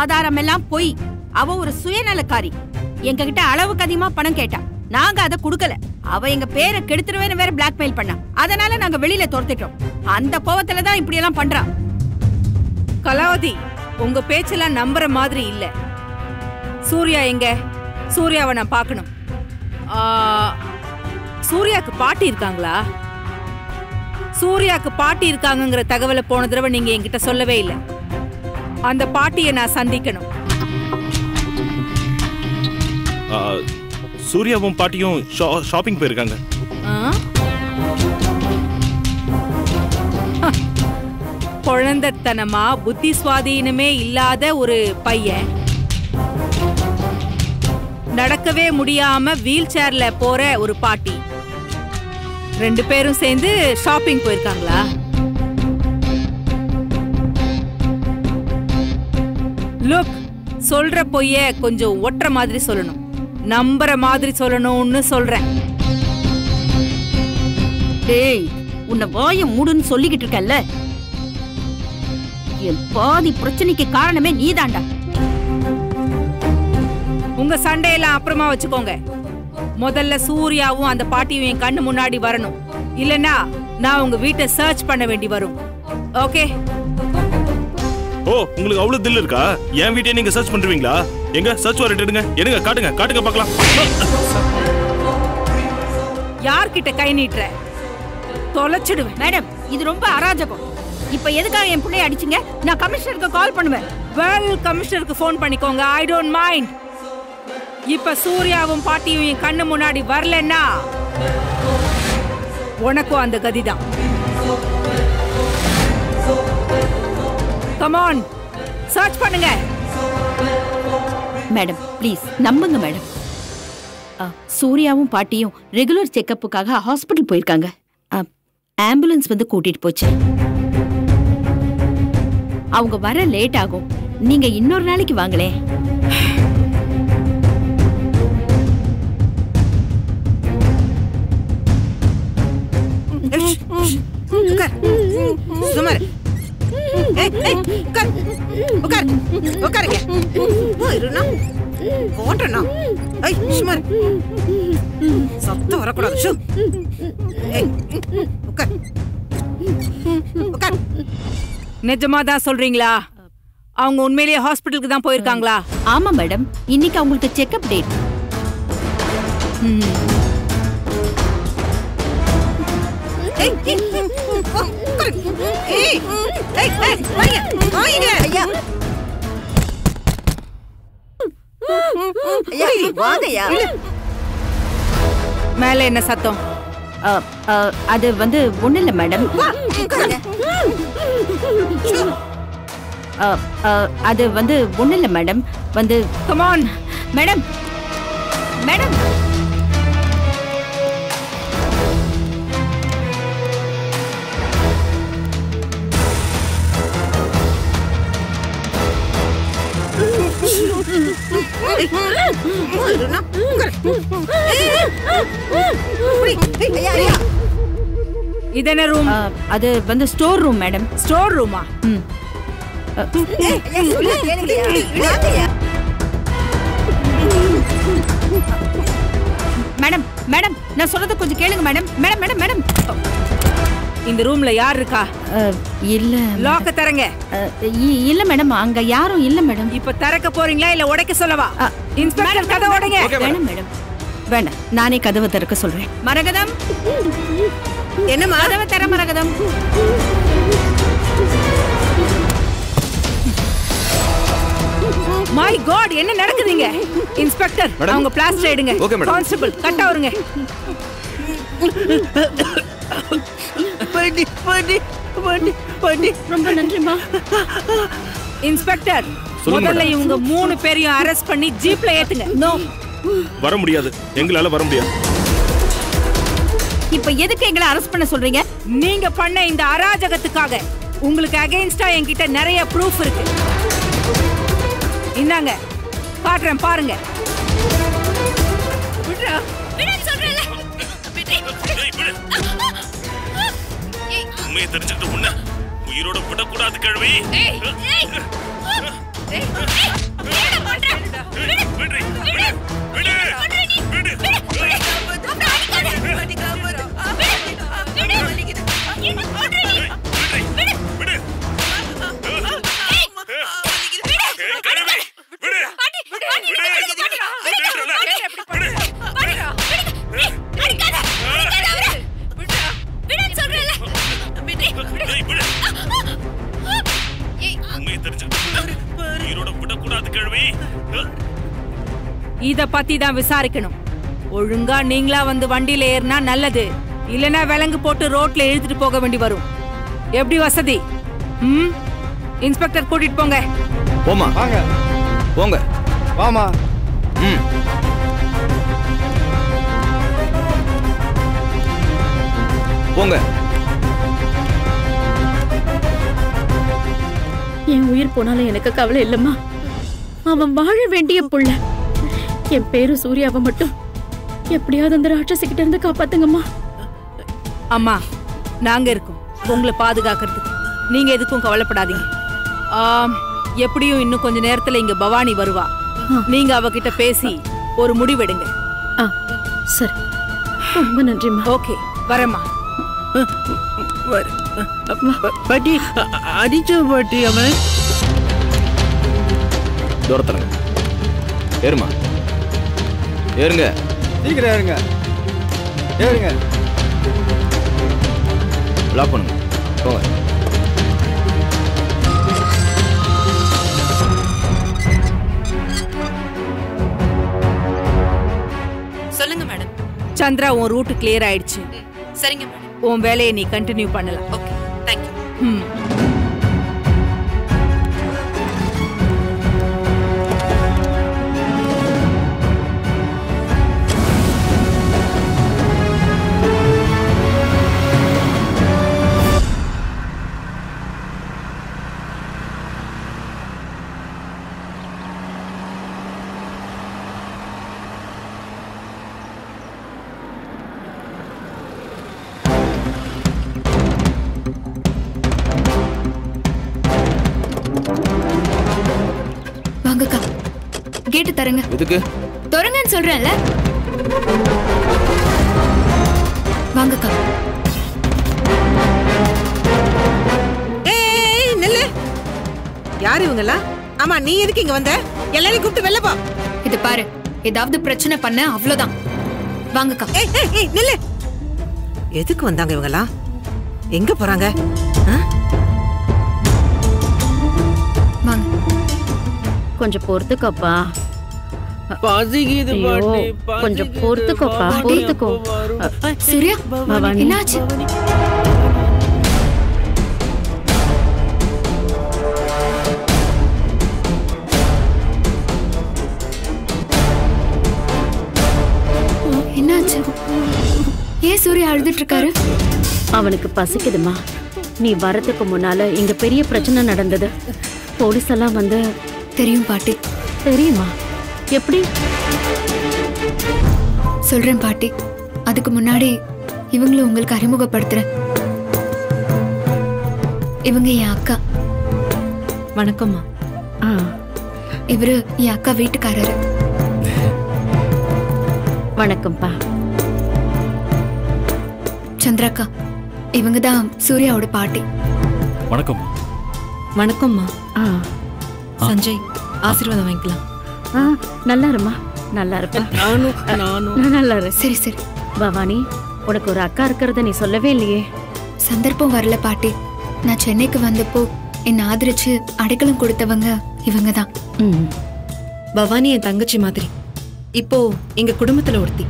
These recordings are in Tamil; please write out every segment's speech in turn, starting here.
ஆதாரம் எல்லாம் பொய் அவ ஒரு சுயநலக்காரி எங்க கிட்ட அளவுக்கு அதிகமா பணம் கேட்டா நாங்க அதை கொடுக்கல அவ எங்க பேரை கெடுத்துருவேன்னு வேற பிளாக்மெயில் பண்ணா அதனால நாங்க வெளியில துரத்திட்டோம் அந்த கோவத்துல தான் இப்படி எல்லாம் பண்றா கலாவதி உங்க பேச்செல்லாம் நம்புற மாதிரி இல்ல சூர்யா எங்க சூர்யாவை நான் பார்க்கணும் ஆ, சூர்யாக்கு பாட்டி இருக்காங்களா சூர்யாக்கு பாட்டி இருக்காங்கங்கிற தகவலை போன தடவை நீங்க என்கிட்ட சொல்லவே இல்லை அந்த பாட்டியை நான் சந்திக்கணும் ஆ, சூர்யாவும் பாட்டியும் ஷா- ஷாப்பிங் போயிருக்காங்க ஆ? ஹ, குழந்தைத்தனமா புத்தி சுவாதீனமே இல்லாத ஒரு பையன் நடக்கவே முடியாம வீல் சேர்ல போற ஒரு பாட்டி ரெண்டு பேரும் சேர்ந்து ஷாப்பிங் போயிருக்காங்களா லுக் சொல்ற பொய்ய கொஞ்சம் ஒட்டுற மாதிரி சொல்லணும் நம்புற மாதிரி சொல்லணும்னு சொல்றேன் டேய் உன்னை வாய மூடுன்னு சொல்லிக்கிட்டு இருக்கல்ல என் பாதி பிரச்சனைக்கு காரணமே நீதான்டா உங்க சண்டையெல்லாம் அப்புறமா வச்சுக்கோங்க முதல்ல சூர்யாவும் அந்த பாட்டியும் என் கண்ணு முன்னாடி வரணும் இல்லனா நான் உங்க வீட்டை சர்ச் பண்ண வேண்டி வரும் ஓகே ஓ உங்களுக்கு அவ்வளவு தில் இருக்கா என் வீட்டையே நீங்க சர்ச் பண்றீங்களா எங்க சர்ச் வாரண்ட் எடுங்க எடுங்க காட்டுங்க காட்டுங்க பார்க்கலாம் யார்கிட்ட கை நீட்டுற தொலைச்சிடுவேன் மேடம் இது ரொம்ப அராஜகம் இப்ப எதுக்காக என் பிள்ளைய அடிச்சீங்க நான் கமிஷனருக்கு கால் பண்ணுவேன் வெல் கமிஷனருக்கு ஃபோன் பண்ணிக்கோங்க ஐ டோன்ட் மைண்ட் இப்ப சூர்யாவும் பாட்டியும் என் கண்ணு முன்னாடி வரலன்னா உனக்கும் அந்த கதிதான் கமான் சர்ச் பண்ணுங்க மேடம் ப்ளீஸ் நம்புங்க மேடம் அ, சூர்யாவும் பாட்டியும் ரெகுலர் செக்கப்புக்காக ஹாஸ்பிட்டல் போயிருக்காங்க அ, ஆம்புலன்ஸ் வந்து கூட்டிட்டு போச்சு அவங்க வர லேட் ஆகும் நீங்க இன்னொரு நாளைக்கு வாங்களேன் உட்கார் சுமார் ஏய், ஏய், உட்கார் உட்கார் உட்காருங்க இருண்ணா ஓட்டண்ணா ஏய் சுமார் சத்தம் வரக்கூடாது ஷூ ஏய் உட்கார் உட்கார் நிஜமா தான் சொல்றீங்களா அவங்க உண்மையிலேயே ஹாஸ்பிட்டலுக்கு தான் போயிருக்காங்களா ஆமா மேடம் இன்னைக்கு அவங்களுக்கு செக்கப் டேட் ஏய் ஏய், உ- உட்காரு ஏய் ஏய் ஏய் வாங்க வாங்க ஐயா ஐயா வாங்கய்யா மேல என்ன சத்தம் அ, அ, அது வந்து ஒண்ணு இல்ல மேடம் உட்காருங்க அ, அ, அது வந்து ஒண்ணு இல்ல மேடம் வந்து கமான் மேடம் மேடம் இருண்ணா உட்காரு ஐயா ஐயா இது என்ன ரூம் அ, அது வந்து ஸ்டோர் ரூம் மேடம் ஸ்டோர் ரூமா ம் ஐயா சொல்ல கேளுங்கய்யா வாங்கய்யா மேடம் மேடம் நான் சொல்றத கொஞ்சம் கேளுங்க மேடம் மேடம் மேடம் மேடம் இந்த ரூம்ல யார் இருக்கா அ, இல்ல லாக்க தரங்க அ, இ- இல்ல மேடம் அங்க யாரும் இல்ல மேடம் இப்ப திறக்க போறீங்களா இல்ல உடைக்க சொல்லவா அ, இன்ஸ்பெக்டர் கதை உடைங்க வேணாம் மேடம் வேண்டாம் நானே கதவை திறக்க சொல்றேன் மரகதம் என்னம்மா கதவை தர மரகதம் மை காட் என்ன நடக்குதுங்க இன்ஸ்பெக்டர் அவங்க பிளாஸ்டர் எடுங்க Okay, madam. கான்ஸ்டபிள் கட்ட வருங்க பாட்டி பாட்டி பாட்டி பாட்டி ரொம்ப நன்றிமா இன்ஸ்பெக்டர் சொல்லுங்க, முதல்ல madam. இவங்க மூணு பேரையும் அரெஸ்ட் பண்ணி ஜீப்ல ஏத்துங்க நோ வர முடியாது எங்களால வர முடியாது இப்ப எதுக்கு எங்களை அரெஸ்ட் பண்ண சொல்றீங்க நீங்க பண்ண இந்த அராஜகத்துக்காக உங்களுக்கு அகைன்ஸ்டா என்கிட்ட நிறைய ப்ரூஃப் இருக்கு இந்தாங்க காட்டுறேன் பாருங்க உண்மையை தெரிஞ்சுக்கிட்டு உன்ன உயிரோட விடக்கூடாது கேள்வி உண்மையை தெரிஞ்சு உயிரோட விடக்கூடாது கேள்வி இத பத்தி தான் விசாரிக்கணும் ஒழுங்கா நீங்களா வந்து வண்டியில ஏறினா நல்லது இல்லனா விலங்கு போட்டு ரோட்ல இழுத்துட்டு போக வேண்டி வரும் எப்படி வசதி ம் இன்ஸ்பெக்டர் கூட்டிட்டு போங்க போமா வாங்க போங்க வாமா ம் போங்க என் உயிர் போனாலும் எனக்கு கவலை இல்லம்மா அவன் வாழ வேண்டிய புள்ள என் பேரு சூர்யாவை மட்டும் எப்படியாவது அந்த ராட்சசிக்கிட்ட இருந்து காப்பாத்துங்கம்மா அம்மா நாங்க இருக்கோம் உங்களை பாதுகாக்கிறதுக்கு நீங்க எதுக்கும் கவலைப்படாதீங்க ஆம், எப்படியும் இன்னும் கொஞ்ச நேரத்துல இங்க பவானி வருவா நீங்க அவகிட்ட பேசி ஒரு முடிவெடுங்க ஆ சரி ரொம்ப நன்றிம்மா ஓகே வரேம்மா பாட்டி அ- அடிச்ச பாட்டி அவன் தூரத்துலங்க ஏறுமா ஏறுங்க சீக்கிரம் ஏறுங்க ஏறுங்க லாக் பண்ணுங்க போங்க சொல்லுங்க மேடம் சந்திரா உன் ரூட் கிளியர் ஆயிடுச்சு சரிங்க மேடம் உன் வேலையை நீ கண்டினியூ பண்ணலாம் ஓகே தேங்க்யூ ம் வாங்கக்கா கேட்டு தரங்க எதுக்கு தொடங்கன்னு சொல்றேன்ல வாங்கக்கா ஏய் நில்லு யார் இவங்கெல்லாம் ஆமா நீ எதுக்கு இங்க வந்த எல்லாரையும் கூப்பிட்டு வெளில போ இது பாரு ஏதாவது பிரச்சனை பண்ண அவ்வளவுதான் வாங்கக்கா ஏய் ஏய் ஏய் நில்லு எதுக்கு வந்தாங்க இவங்கெல்லாம் எங்க போறாங்க ஆ? வாங்க கொஞ்சம் பொறுத்துக்கோப்பா பசிக்குது ஐயோ, பாட்டி கொஞ்சம் பசிக்குது. பொறுத்துக்கோப்பா, பவானி பொறுத்துக்கோ. எப்போ வரும்? அ, சூர்யா பவானி. என்னாச்சு என்னாச்சு ஏன் சூர்யா அழுதுட்டு இருக்காரு அவனுக்கு பசிக்குதுமா நீ வரதுக்கு முன்னால இங்க பெரிய பிரச்சனை நடந்தது போலீஸ் எல்லாம் வந்து தெரியும் பாட்டி தெரியுமா எப்படி சொல்றேன் பாட்டி அதுக்கு முன்னாடி இவங்கள உங்களுக்கு அறிமுகப்படுத்துறேன் இவங்க என் அக்கா வணக்கம்மா ஆ, இவரு என் அக்கா வீட்டுக்காரரு வணக்கம்ப்பா சந்திராக்கா இவங்க தான் சூர்யாவோட பாட்டி வணக்கம் வணக்கம்மா ஆ, சஞ்சய் ஆசீர்வாதம் வாங்கிக்கலாம் ஆ, நல்லா இருமா நல்லா இருப்பா நானும் நானும் நான் நல்லா இரு சரி சரி பவானி உனக்கு ஒரு அக்கா இருக்கிறத நீ சொல்லவே இல்லையே சந்தர்ப்பம் வரல பாட்டி நான் சென்னைக்கு வந்தப்போ என்னை ஆதரிச்சு அடைக்கலம் கொடுத்தவங்க இவங்க தான் ம் பவானி என் தங்கச்சி மாதிரி இப்போ எங்க குடும்பத்துல ஒருத்தி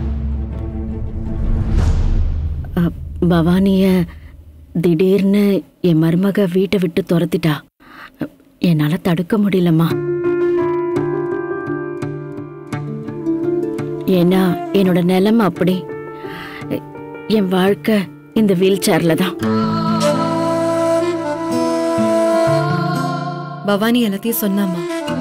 அ, பவானிய திடீர்னு என் மருமக வீட்டை விட்டு துரத்திட்டா அ, என்னால தடுக்க முடியலம்மா ஏன்னா என்னோட நிலைமை அப்படி எ, என் வாழ்க்கை இந்த வீல் சேர்ல தான் பவானி எல்லாத்தையும் சொன்னாமா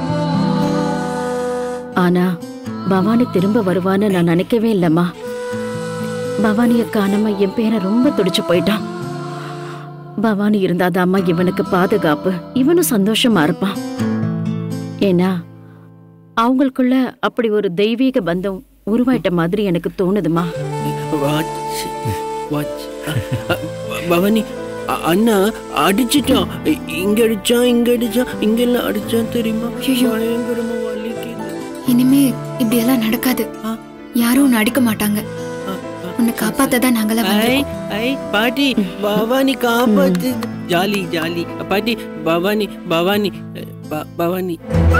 ஆனா பவானி திரும்ப வருவான்னு நான் நினைக்கவே இல்லம்மா பவானிய காணாம என் பேரை ரொம்ப துடிச்சு போயிட்டான் பவானி இருந்தாதாம்மா இவனுக்கு பாதுகாப்பு இவனும் சந்தோஷமா இருப்பான் ஏன்னா அவங்களுக்குள்ள அப்படி ஒரு தெய்வீக பந்தம் உருவாயிட்ட மாதிரி எனக்கு தோணுதுமா வாட்ச் வாட்ச் பவானி அ- அண்ணா அடிச்சிட்டான் இ- இங்க அடிச்சான் இங்க அடிச்சான் இங்கெல்லாம் அடிச்சான் தெரியுமா ஐயோ. பயங்கரமா வலிக்குது இனிமே இப்படி எல்லாம் நடக்காது யாரும் உன்னை அடிக்க மாட்டாங்க உன்னை காப்பாத்த தான் நாங்களாம் ஐ வந்திருக்கோம் ஐ பாட்டி பவானி காப்பாத்து ஜாலி ஜாலி பாட்டி பவானி பவானி ப- பவானி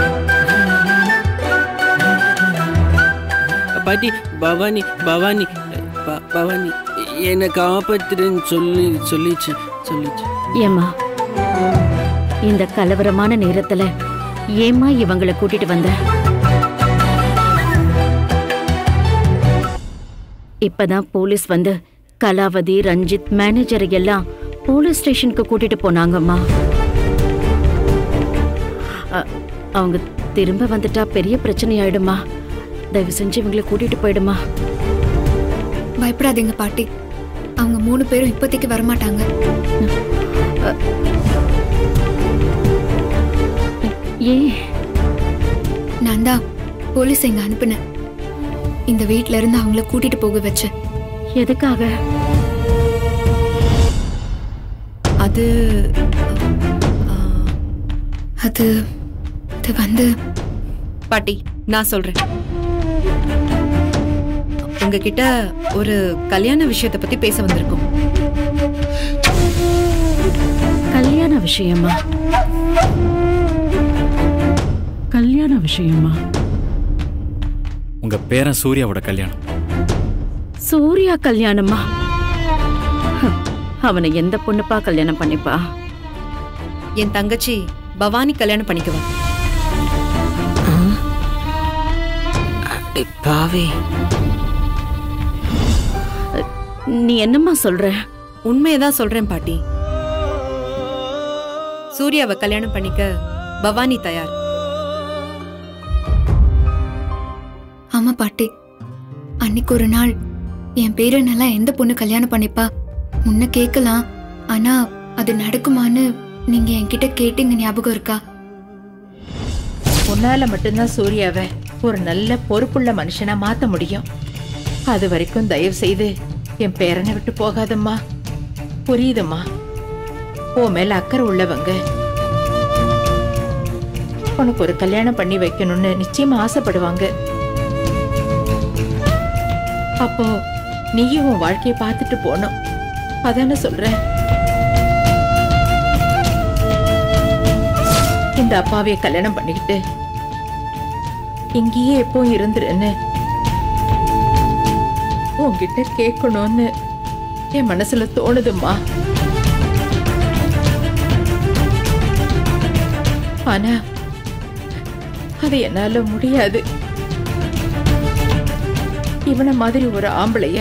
பாட்டி பவானி பவானி ப- பவானி என்னை காப்பாத்துறேன்னு சொல்லி சொல்லிச்சு சொல்லிச்சு ஏம்மா இந்த கலவரமான நேரத்துல ஏம்மா இவங்களை கூட்டிட்டு வந்த இப்பதான் போலீஸ் வந்து கலாவதி ரஞ்சித் மேனேஜரை எல்லாம் போலீஸ் ஸ்டேஷனுக்கு கூட்டிட்டு போனாங்கம்மா அ- அவங்க திரும்ப வந்துட்டா பெரிய பிரச்சனை ஆயிடுமா தயவு செஞ்சு இவங்களை கூட்டிட்டு போயிடுமா பயப்படாதீங்க பாட்டி அவங்க மூணு பேரும் இப்போதைக்கு வரமாட்டாங்க ஏன் நான் தான் போலீஸ் இங்க அனுப்புனேன் இந்த வீட்ல இருந்து அவங்கள கூட்டிட்டு போக வச்சேன் எதுக்காக அது அது அது வந்து பாட்டி நான் சொல்றேன் உங்ககிட்ட ஒரு கல்யாண விஷயத்தை பத்தி பேச வந்திருக்கோம் கல்யாண விஷயமா கல்யாண விஷயமா உங்க பேரன் சூர்யாவோட கல்யாணம் சூர்யா கல்யாணமா ஹம், அவனை எந்த பொண்ணுப்பா கல்யாணம் பண்ணிப்பா என் தங்கச்சி பவானி கல்யாணம் பண்ணிக்குவா பாவே நீ என்னம்மா சொல்ற உண்மையதான் சொல்றேன் பாட்டி சூர்யாவை கல்யாணம் பண்ணிக்க பவானி தயார் ஆமா பாட்டி அன்னைக்கு ஒரு நாள் என் பேரனெல்லாம் எந்த பொண்ணு கல்யாணம் பண்ணிப்பா முன்ன கேட்கலாம் ஆனா அது நடக்குமான்னு நீங்க என்கிட்ட கேட்டீங்க ஞாபகம் இருக்கா உன்னால மட்டும்தான் சூர்யாவை ஒரு நல்ல பொறுப்புள்ள மனுஷனா மாத்த முடியும் அது வரைக்கும் தயவு செய்து என் பேரனை விட்டு போகாதம்மா புரியுதம்மா உன் மேல அக்கறை உள்ளவங்க உனக்கு ஒரு கல்யாணம் பண்ணி வைக்கணும்னு நிச்சயமா ஆசைப்படுவாங்க அப்போ நீயும் உன் வாழ்க்கையை பார்த்துட்டு போகணும் அதானே சொல்றேன் இந்த அப்பாவைய கல்யாணம் பண்ணிக்கிட்டு இங்கேயே எப்போ இருந்துருன்னு உன்கிட்ட கேட்கணும்னு என் மனசுல தோணுதும்மா ஆனா அது என்னால முடியாது இவனை மாதிரி ஒரு ஆம்பளைய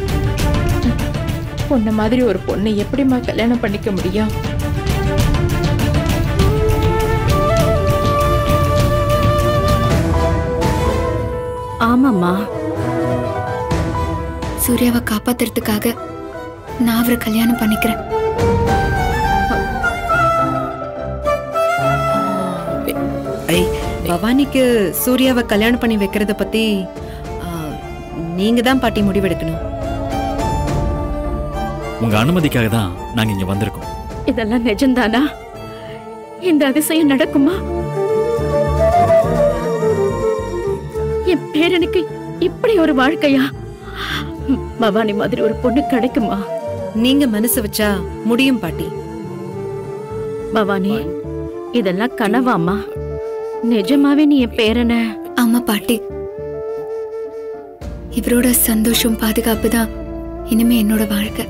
உன்ன மாதிரி ஒரு பொண்ணு எப்படிம்மா கல்யாணம் பண்ணிக்க முடியும் ஆமாம்மா சூர்யாவை காப்பாத்துறதுக்காக நான் அவரை கல்யாணம் பண்ணிக்கிறேன் ஐ பவானிக்கு சூர்யாவை கல்யாணம் பண்ணி வைக்கிறத பத்தி ஆ, நீங்க தான் பாட்டி முடிவெடுக்கணும் உங்க அனுமதிக்காக தான் நாங்க இங்க வந்திருக்கோம் இதெல்லாம் நிஜம்தானா இந்த அதிசயம் நடக்குமா என் பேரனுக்கு இப்படி ஒரு வாழ்க்கையா பவானி மாதிரி ஒரு பொண்ணு கிடைக்குமா நீங்க மனசு வச்சா முடியும் பாட்டி பவானி இதெல்லாம் கனவாமா நிஜமாவே நீ என் பேரனை ஆமா பாட்டி இவரோட சந்தோஷம் பாதுகாப்பு தான் இனிமே என்னோட வாழ்க்கை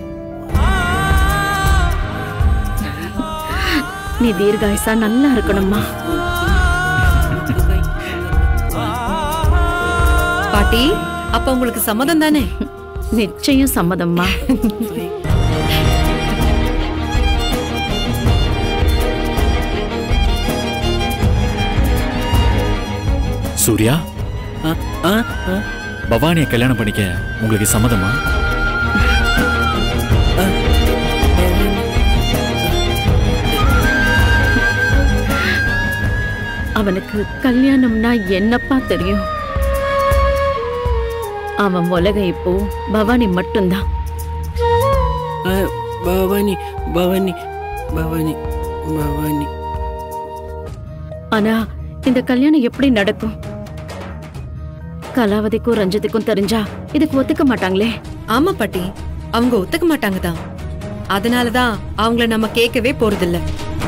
நீ தீர்காயுசா நல்லா இருக்கணும்மா பாட்டி அப்ப உங்களுக்கு சம்மதம் தானே நிச்சயம் சம்மதம்மா சூர்யா ஆ ஆ ஆ பவானியை கல்யாணம் பண்ணிக்க உங்களுக்கு சம்மதமா அவனுக்கு கல்யாணம்னா என்னப்பா தெரியும் அவன் உலகம் இப்போ பவானி மட்டும்தான் ஆ, பவானி பவானி பவானி பவானி ஆனா இந்த கல்யாணம் எப்படி நடக்கும் கலாவதிக்கும் ரஞ்சித்துக்கும் தெரிஞ்சா இதுக்கு ஒத்துக்க மாட்டாங்களே ஆமா பாட்டி அவங்க ஒத்துக்க மாட்டாங்க தான் அதனாலதான் அவங்கள நம்ம கேட்கவே போறதில்ல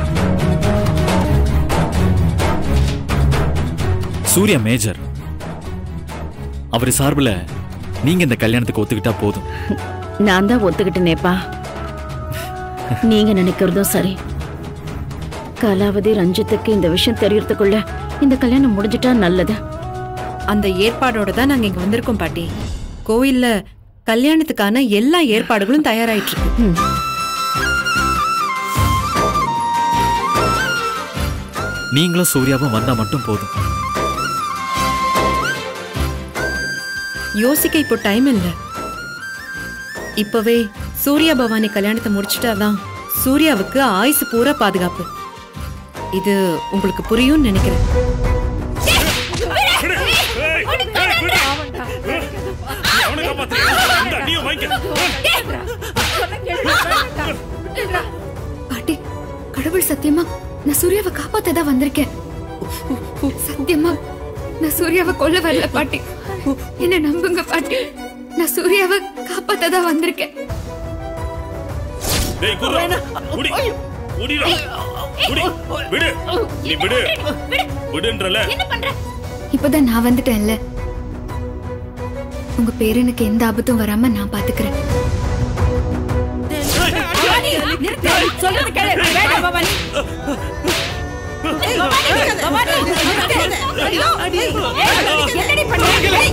சூர்யா மேஜர் அவர் சார்பில் நீங்க இந்த கல்யாணத்துக்கு ஒத்துக்கிட்டா போதும் நான் தான் ஒத்துக்கிட்டேனேப்பா நீங்க நினைக்கிறதும் சரி கலாவதி ரஞ்சித்துக்கு இந்த விஷயம் தெரியறதுக்குள்ள இந்த கல்யாணம் முடிஞ்சிட்டா நல்லது அந்த ஏற்பாடோட தான் நாங்க இங்க வந்திருக்கோம் பாட்டி கோயில்ல கல்யாணத்துக்கான எல்லா ஏற்பாடுகளும் தயாராயிட்டு இருக்கு நீங்களும் சூர்யாவும் வந்தா மட்டும் போதும் யோசிக்க இப்போ டைம் இல்ல இப்பவே சூர்யா பவானி கல்யாணத்தை முடிச்சிட்டாதான் சூர்யாவுக்கு ஆயுசு பூரா பாதுகாப்பு இது உங்களுக்கு புரியும்னு நினைக்கிறேன் அவனை காப்பாத்துறியா? இந்தா, நீயும் வாங்கிக்க. பாட்டி கடவுள் சத்தியமா நான் சூர்யாவை காப்பாத்த தான் வந்திருக்கேன் சத்தியமா நான் சூர்யாவை கொல்ல வரல பாட்டி என்ன நம்புங்க பாட்டி நான் சூர்யாவை காப்பாத்த தான் வந்திருக்கேன் டேய், குர்ரா. குடி. குடிடா. குடி. விடு. நீ விடு. விடுன்றல. இப்பதான் நான் வந்துட்டேன்ல உங்க பேரனுக்கு எந்த ஆபத்தும் வராம நான் பாத்துக்கிறேன் பவானி, நிறுத்து. சொல்றது கேளு. வேண்டாம், பவானி. பவானி, நிறுத்து. ஐயோ, ஏய், என்னடி பண்ற? ஏய்.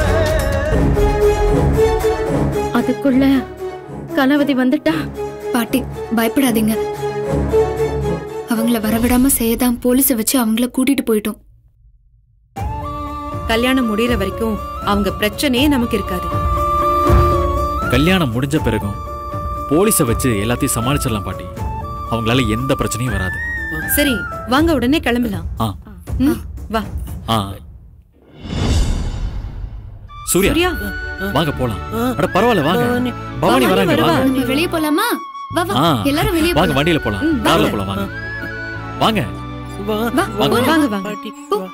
அதுக்குள்ள கலாவதி வந்துட்டா பாட்டி பயப்படாதீங்க அவங்கள வரவிடாம செய்யதான் போலீஸ வச்சு அவங்கள கூட்டிட்டு போயிட்டோம் கல்யாணம் முடியற வரைக்கும் அவங்க பிரச்சனையே நமக்கு இருக்காது கல்யாணம் முடிஞ்ச பிறகும் போலீஸை வச்சு எல்லாத்தையும் சமாளிச்சிடலாம் பாட்டி அவங்களால எந்த பிரச்சனையும் வராது சரி வாங்க உடனே கிளம்பலாம் ஆ ம், வா ஆ சூர்யா சூர்யா வாங்க போலாம் அட பரவாயில்ல வாங்க பவானி வராங்க வாங்க நம்ம வெளியே போலாமா வா வா ஆ எல்லாரும் வெளியே வாங்க போலாம் வண்டியில போலாம் ம், கார்ல வாங்க. போலாம் வாங்க வாங்க வா வா வாங்க. போலாம். வாங்க வாங்க பாட்டி வா.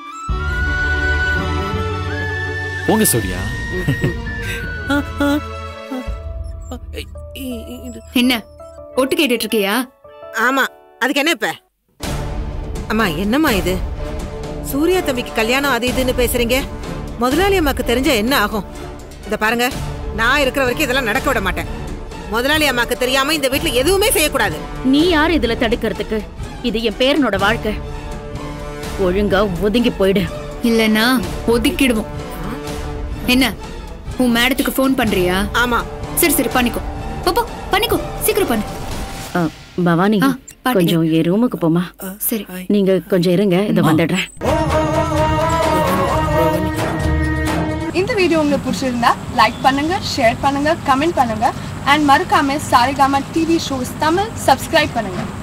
போங்க சூர்யா ஆ, ஆ, ஆ. இ- இ- இது- என்ன ஒட்டு கேட்டுட்டு இருக்கியா ஆமா அதுக்கு என்ன இப்ப அம்மா என்னம்மா இது சூர்யா தம்பிக்கு கல்யாணம் அது இதுன்னு பேசுறீங்க முதலாளி அம்மாக்கு தெரிஞ்ச என்ன ஆகும் இந்த பாருங்க நான் இருக்கிற வரைக்கும் இதெல்லாம் நடக்க விட மாட்டேன் முதலாளி அம்மாக்கு தெரியாம இந்த வீட்ல எதுவுமே செய்யக்கூடாது நீ யார் இதுல தடுக்கிறதுக்கு இது என் பேரனோட வாழ்க்கை ஒழுங்கா ஒதுங்கி போயிடு இல்லனா ஒதுக்கிடுவோம் என்ன உன் மேடத்துக்கு ஃபோன் பண்றியா ஆமா சரி சரி பண்ணிக்கோ போ, போ பண்ணிக்கோ சீக்கிரம் பண்ணு ஆ, பவானி ஆ, பாட்டி. கொஞ்சம் என் ரூமுக்கு போமா சரி நீங்க கொஞ்சம் இருங்க இதை வந்துடுறேன் இந்த வீடியோ உங்களுக்கு பிடிச்சிருந்தா லைக் பண்ணுங்க ஷேர் பண்ணுங்க கமெண்ட் பண்ணுங்க அண்ட் மறக்காம Saregama TV shows Tamil subscribe பண்ணுங்க